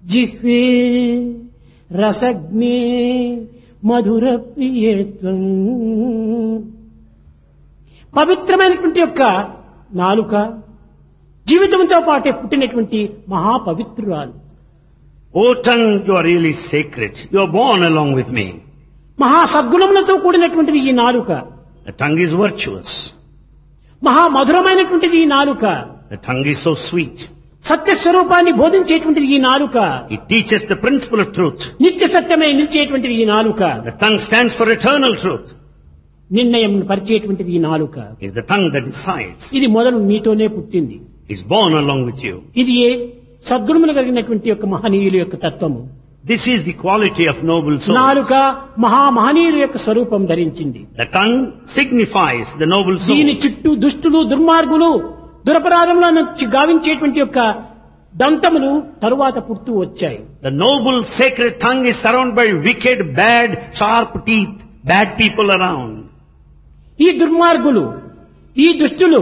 జిహ్వే రసజ్ఞే మధుర ప్రియేత్వం పవిత్రమైనటువంటి యొక్క నాలుక జీవితంతో పాటే పుట్టినటువంటి మహాపవిత్రురాలు O tongue, you are really sacred. You are born along with me. మహా సద్గుణములతో కూడినటువంటిది ఈ నాలుక The tongue is virtuous. మహా మధురమైనటువంటిది ఈ నాలుక The tongue is so sweet. సత్యస్వరూపాన్ని బోధించేటువంటిది ఈ నాలుక It teaches the principle of truth. నిత్య సత్యమై నిలిచేటువంటిది ఈ నాలుక The tongue stands for eternal truth. నిర్ణయం పరిచేటువంటిది ఈ నాలుక It's the tongue that decides. ఇది మొదలు మీతోనే పుట్టింది It's born along with you. ఇది ఏ సద్గుణములు కలిగినటువంటి యొక్క మహనీయుల యొక్క తత్వము This is the quality of noble soul. నాలుక మహా మహనీయుల యొక్క స్వరూపం ధరించింది The tongue signifies the noble soul. దీని చుట్టూ దుష్టులు దుర్మార్గులు దురపరాధములను చి- గావించేటువంటి యొక్క దంతములు తరువాత పుడుతూ వచ్చాయి The noble sacred tongue is surrounded by wicked, bad, sharp teeth, bad people around. ఈ దుర్మార్గులు ఈ దుష్టులు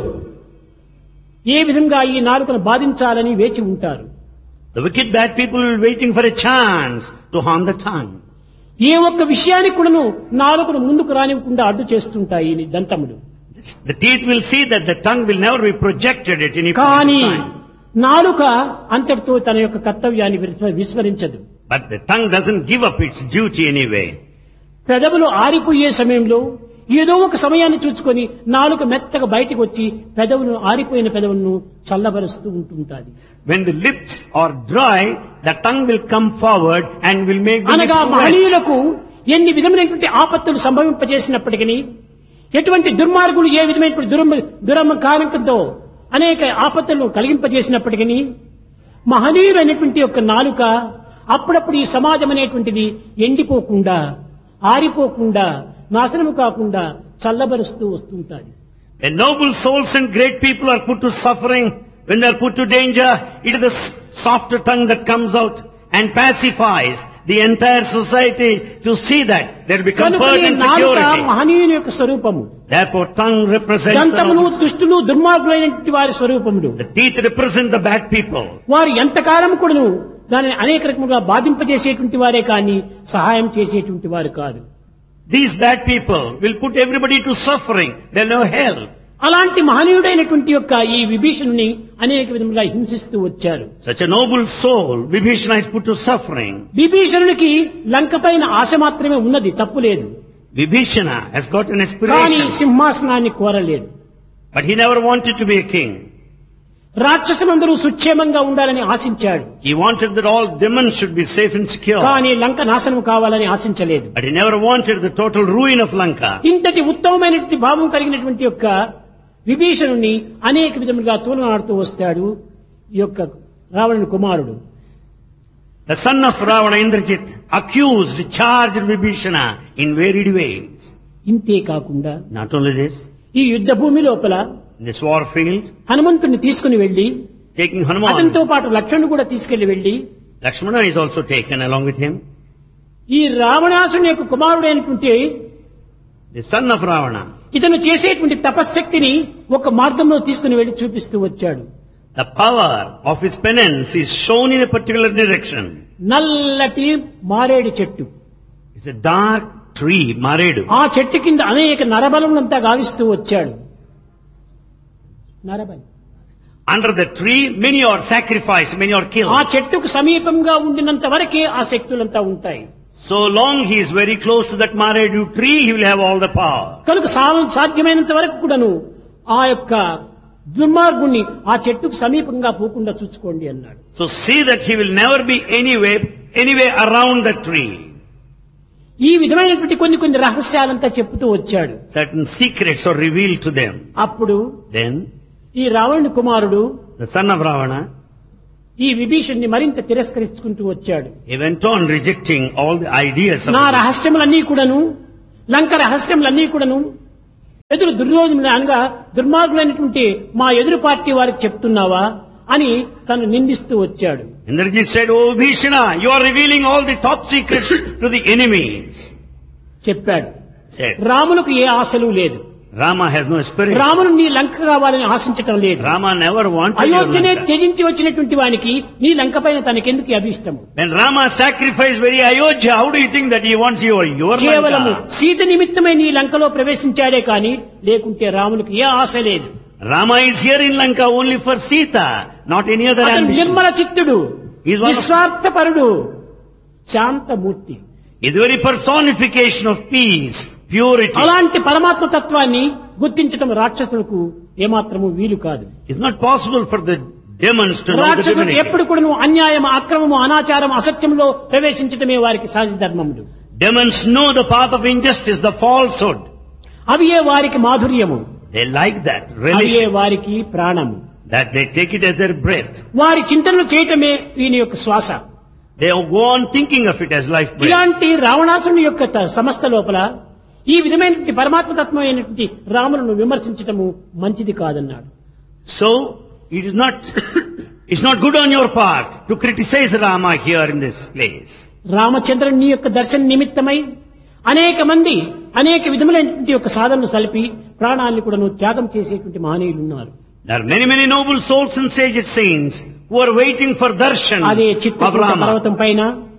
ఏ విధంగా ఈ నాలుకను బాధించాలని వేచి ఉంటారు The wicked, bad people will be waiting for a chance to harm the tongue. ఏ ఒక్క విషయానికి కూడాను నాలుకను ముందుకు రానివ్వకుండా అడ్డు చేస్తుంటాయి ఈ దంతములు The teeth will see that the tongue will never be projected at any point కానీ in time. నాలుక అంతటితో తన యొక్క కర్తవ్యాన్ని విస్మ- విస్మరించదు But the tongue doesn't give up its duty anyway. పెదవులు ఆరిపోయే సమయంలో ఏదో ఒక సమయాన్ని చూసుకొని నాలుక మెత్తగా బయటకు వచ్చి పెదవును ఆరిపోయిన పెదవులను చల్లబరుస్తూ ఉంటుంటాది When the lips are dry, the tongue will come forward and will make the అనగా lips wet. మహనీయులకు ఎన్ని విధమైనటువంటి ఆపత్తులు సంభవింపజేసినప్పటికీ ఎటువంటి దుర్మార్గులు ఏ విధమైనటువంటి దురమ దురమ కారణంతో అనేక ఆపత్తులను కలిగింపజేసినప్పటికీ మహనీయులైనటువంటి యొక్క నాలుక అప్పుడప్పుడు ఈ సమాజం అనేటువంటిది ఎండిపోకుండా ఆరిపోకుండా నాశనము కాకుండా చల్లబరుస్తూ వస్తుంటాది When noble souls and great people are put to suffering, when they are put to danger, it is the s- softer tongue that comes out and pacifies the entire society to see that there will be కనుక comfort ఈ and నాలుక security. మహనీయుని యొక్క స్వరూపము Therefore, tongue represents the, దంతములు noble- దుష్టులు దుర్మార్గులైనటువంటి వారి స్వరూపములు the teeth represent the bad people. వారు ఎంతకాలం కూడాను దానిని అనేక రకములుగా బాధింపజేసేటువంటి వారే కానీ సహాయం చేసేటువంటి వారు కాదు These bad people will put everybody to suffering. They'll no help. అలాంటి మహనీయుడైనటువంటి యొక్క ఈ విభీషణుని అనేక విధములుగా హింసిస్తూ వచ్చారు Such a noble soul, Vibhishana is put to suffering. విభీషణునికి లంక పైన ఆశ మాత్రమే ఉన్నది తప్పు లేదు Vibhishana has got an కానీ aspiration, సింహాసనాన్ని కోరలేదు but he never wanted to be a king. రాక్షసులందరూ సుక్షేమంగా ఉండాలని ఆశించాడు He wanted that all demons should be safe and secure. కానీ లంక నాశనం కావాలని ఆశించలేదు But he never wanted the total ruin of Lanka. ఇంతటి ఉత్తమమైనటువంటి భావం కలిగినటువంటి యొక్క విభీషణుని అనేక విధములుగా తూలనాడుతూ వస్తాడు ఈ యొక్క రావణుని కుమారుడు The son of Ravana, Indrajit, accused, charged Vibhishana in varied ways. ఇంతే కాకుండా Not only this, ఈ యుద్ధ భూమి లోపల in this war field, హనుమంతుని తీసుకుని వెళ్లి taking అతనితో Hanuman, పాటు లక్ష్మణుడు కూడా తీసుకెళ్లి వెళ్లి Lakshmana is also taken along with him. ఈ రావణాసుని యొక్క కుమారుడైనటువంటి The son of Ravana, ఇతను చేసేటువంటి తపశ్శక్తిని ఒక మార్గంలో తీసుకుని వెళ్లి చూపిస్తూ వచ్చాడు the power of his penance is shown in a particular direction. నల్లటి మారేడు చెట్టు It's a dark tree, Maredu. ఆ చెట్టు కింద అనేక నరబలంతా గావిస్తూ వచ్చాడు నరబలి Under the tree, many are sacrificed, many are ఆ killed. చెట్టుకు సమీపంగా ఉండినంత వరకే ఆ శక్తులంతా ఉంటాయి So long he is very close to that Maredu tree, he will have all the power. కనుక సా- సాధ్యమైనంత వరకు కూడాను ఆ యొక్క దుర్మార్గుణ్ణి ఆ చెట్టుకు సమీపంగా పోకుండా చూసుకోండి అన్నాడు So see that he will never be anyway, anyway around the tree. ఈ విధమైనటువంటి కొన్ని కొన్ని రహస్యాలంతా చెప్తూ వచ్చాడు Certain secrets are revealed to them. అప్పుడు Then, ఈ రావణుని కుమారుడు the son of Ravana, ఈ విభీషణ్ణి మరింత తిరస్కరించుకుంటూ వచ్చాడు he went on rejecting all the ideas of నా the- రహస్యములన్నీ కూడాను లంక రహస్యములన్నీ కూడాను ఎదురు దుర్యోధనులు అనగా దుర్మార్గులైనటువంటి మా ఎదురు పార్టీ వారికి చెప్తున్నావా అని తను నిందిస్తూ వచ్చాడు Indrajit said, Oh Bhishana, you are revealing all the top secrets to the enemies. చెప్పాడు Said, రాములకు ఏ ఆశలు లేదు Rama has no aspiration. రామును నీ లంక కావాలని ఆశించటం లేదు Rama never wanted your అయోధ్యనే Lanka. త్యజించి వచ్చినటువంటి వానికి నీ లంక పైన తనకెందుకు అభిష్టము When Rama sacrificed very Ayodhya, how do you think that he wants your, your కేవలము Lanka? సీత నిమిత్తమై నీ లంకలో ప్రవేశించాడే కాని లేకుంటే రామునికి ఏ ఆశ లేదు Rama is here in Lanka only for Sita, not any other అతను ambition. Nirmala చిత్తుడు He is one of- నిస్వార్థపరుడు శాంతమూర్తి Is the very personification of peace, purity. అలాంటి పరమాత్మ తత్వాన్ని గుర్తించటం రాక్షసులకు ఏమాత్రము వీలు కాదు It's not possible for the demons to know the రాక్షసులు divinity. ఎప్పుడు కూడా అన్యాయం అక్రమము అనాచారం అసత్యంలో ప్రవేశించటమే వారికి సహజ ధర్మములు Demons know the path of injustice, the falsehood. అవియే వారికి మాధుర్యము They like that అవియే religion, వారికి ప్రాణము that they take it as their breath. వారి చింతనలు చేయటమే వీని యొక్క శ్వాస They go on thinking of it as life breath. ఇలాంటి రావణాసుని యొక్క త- సంస్థ లోపల ఈ విధమైనటువంటి పరమాత్మతత్వమైనటువంటి రాములను విమర్శించటము మంచిది కాదన్నాడు So, it is not, it's not good on your part to criticize Rama here in this place. రామచంద్రుని యొక్క దర్శన నిమిత్తమై అనేక మంది అనేక విధములైనటువంటి యొక్క సాధనలు సలిపి ప్రాణాన్ని కూడా త్యాగం చేసేటువంటి మహనీయులు ఉన్నారు There are many, many noble souls and sage saints who are waiting for darshan అదే of చిత్రకూట Rama పర్వతం పైన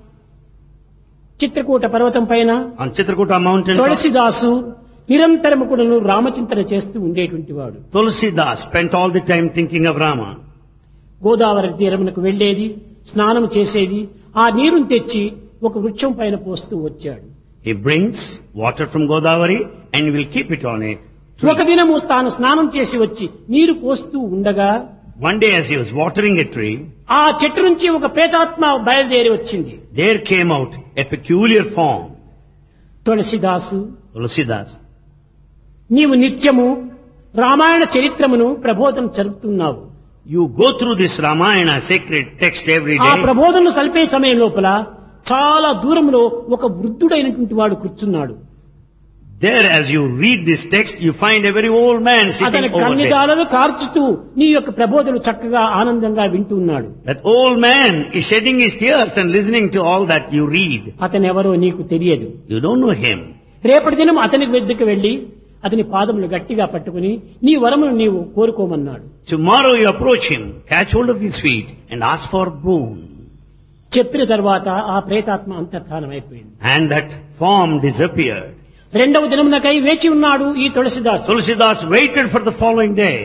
చిత్రకూట పర్వతం పైన on Chitrakuta mountain. top. తులసిదాసు నిరంతరము కూడాను రామచింతన చేస్తూ ఉండేటువంటి వాడు Tulsidas spent all the time thinking of Rama. Godavari తీరమునకు వెళ్లేది స్నానం చేసేది ఆ నీరుని తెచ్చి ఒక వృక్షం పైన పోస్తూ వచ్చాడు He brings water from Godavari and will keep it on a ఒక tree. దినము తాను స్నానం చేసి వచ్చి నీరు పోస్తూ ఉండగా One day as he was watering a tree, ఆ చెట్టు నుంచి ఒక ప్రేతాత్మ బయలుదేరి వచ్చింది there came out a peculiar form. తులసిదాసు Tulsidas, నీవు నిత్యము రామాయణ చరిత్రమును ప్రబోధం జరుపుతున్నావు you go through this Ramayana sacred text every ఆ day. ప్రబోధనలు సలిపే సమయం లోపల చాలా దూరంలో ఒక వృద్ధుడైనటువంటి వాడు కూర్చున్నాడు There as you read this text, you find a very old man అతని sitting over there. కన్నిదాలను కార్చుతూ నీ యొక్క ప్రబోధనలు చక్కగా ఆనందంగా వింటున్నాడు That old man is shedding his tears and listening to all that you read. అతను ఎవరో నీకు తెలియదు You don't know him. రేపటి దినం అతని వద్దకు వెళ్లి అతని పాదములు గట్టిగా పట్టుకుని నీ వరమును నీవు కోరుకోమన్నాడు Tomorrow you approach him, catch hold of his feet and ask for boon. చెప్పిన తర్వాత ఆ ప్రేతాత్మ అంతర్ధానం అయిపోయింది And that form disappeared. రెండవ దినమునకై వేచి ఉన్నాడు ఈ తులసిదాసు Tulsidas waited for the following day.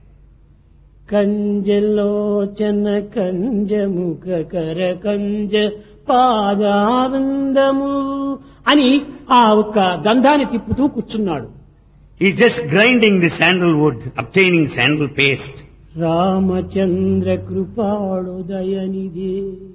కంజలోచన కంజముఖ కర కంజ పాదానందము అని ఆ ఒక్క గంధాన్ని తిప్పుతూ కూర్చున్నాడు He's just grinding the sandalwood, obtaining sandal paste. Ramachandra కృపాడు దయనిదే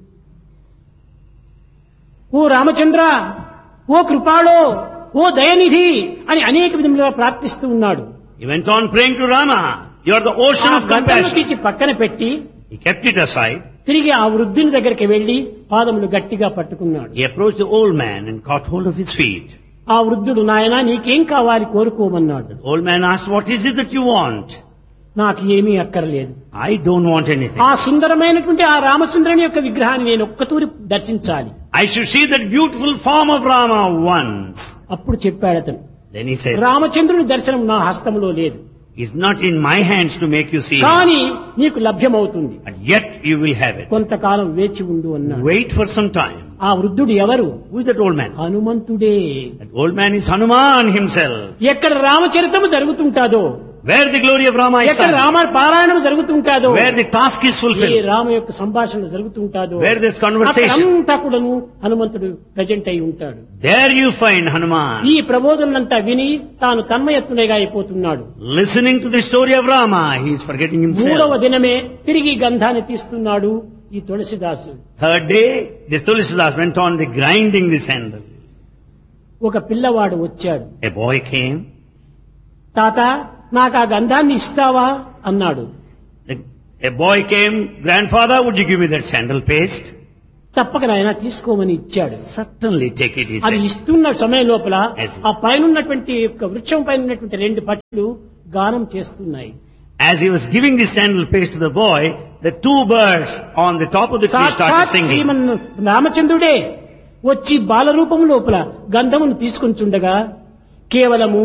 ఓ రామచంద్ర ఓ కృపాళో ఓ దయనిధి అని అనేక విధములుగా ప్రార్థిస్తూ ఉన్నాడు He went on praying to Rama. You are the ocean ఆ of గంటను compassion. తీసి పక్కన పెట్టి He kept it aside. తిరిగి ఆ వృద్ధుని దగ్గరికి వెళ్లి పాదములు గట్టిగా పట్టుకున్నాడు He approached the old man and caught hold of his feet. ఆ వృద్ధుడు నాయనా నీకేం కావాలి కోరుకోమన్నాడు The old man asked, what is it that you want? నాకు ఏమీ అక్కర్లేదు I don't want anything. ఆ సుందరమైనటువంటి ఆ రామచంద్రుని యొక్క విగ్రహాన్ని నేను ఒక్కతూరి దర్శించాలి I should see that beautiful form of Rama once. అప్పుడు చెప్పాడు అతను Then he said, రామచంద్రుని దర్శనం నా హస్తంలో లేదు it's not in my hands to make you see him. కానీ నీకు లభ్యమవుతుంది But yet you will have it. కొంతకాలం వేచి ఉండు అన్నాడు Wait for some time. ఆ వృద్ధుడు ఎవరు Who is that old man? హనుమంతుడే That old man is Hanuman himself. ఎక్కడ రామచరితము జరుగుతుంటాదో Where the glory of Rama is ఎక్కడ sung. రామ పారాయణం జరుగుతుంటాదో Where the task is A fulfilled. Rama యొక్క సంభాషణ జరుగుతుంటాదో Where there's conversation. అంతా కూడాను హనుమంతుడు ప్రజెంట్ అయి ఉంటాడు There you find Hanuman. ఈ ప్రబోధనంతా విని తాను తన్మయత్తునేగా అయిపోతున్నాడు Listening to the story of Rama, he is forgetting మూడవ himself. దినమే తిరిగి గంధాన్ని తీస్తున్నాడు ఈ తులసిదాసు Third day, this Tulsidas went on the grinding the sandal. ఒక పిల్లవాడు వచ్చాడు A boy came. తాత నాకు ఆ గంధాన్ని ఇస్తావా అన్నాడు The- A boy came, grandfather, would you give me that sandal paste? తప్పక నాయన తీసుకోమని ఇచ్చాడు Certainly take it, he అది said. ఇస్తున్న సమయం లోపల Yes. ఆ పైన ఉన్నటువంటి యొక్క వృక్షం పైన ఉన్నటువంటి రెండు పక్షులు గానం చేస్తున్నాయి As he was giving the sandal paste to the boy, the two birds on the top of the tree started సాక్షాత్ singing. శ్రీమన్ రామచంద్రుడే వచ్చి బాలరూపం లోపల గంధమును తీసుకొని చుండగా కేవలము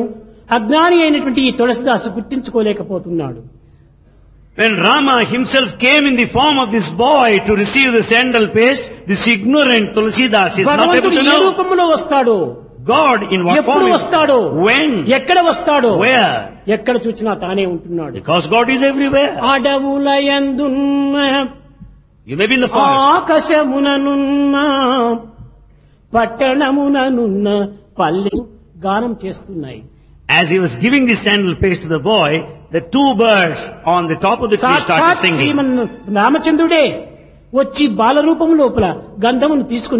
అజ్ఞాని అయినటువంటి ఈ తులసిదాసు గుర్తించుకోలేకపోతున్నాడు When Rama himself came in the form of this boy to receive the sandal paste, this ignorant Tulsidas is not able భగవంతుడు to ఏ know రూపంలో వస్తాడు God in what ఎప్పుడు form. వస్తాడు When? ఎక్కడ వస్తాడు Where? ఎక్కడ చూసినా తానే ఉంటున్నాడు Because God is everywhere. అడవులయందున్న You may be in the forest. ఆకాశముననున్న పట్టణముననున్న పల్లె గానం చేస్తున్నాయి As he was giving the sandal paste to the boy, the two birds on the top of the tree started సాక్షాత్ singing. శ్రీమన్ రామచంద్రుడే వచ్చి బాలరూపం లోపల గంధమును తీసుకుని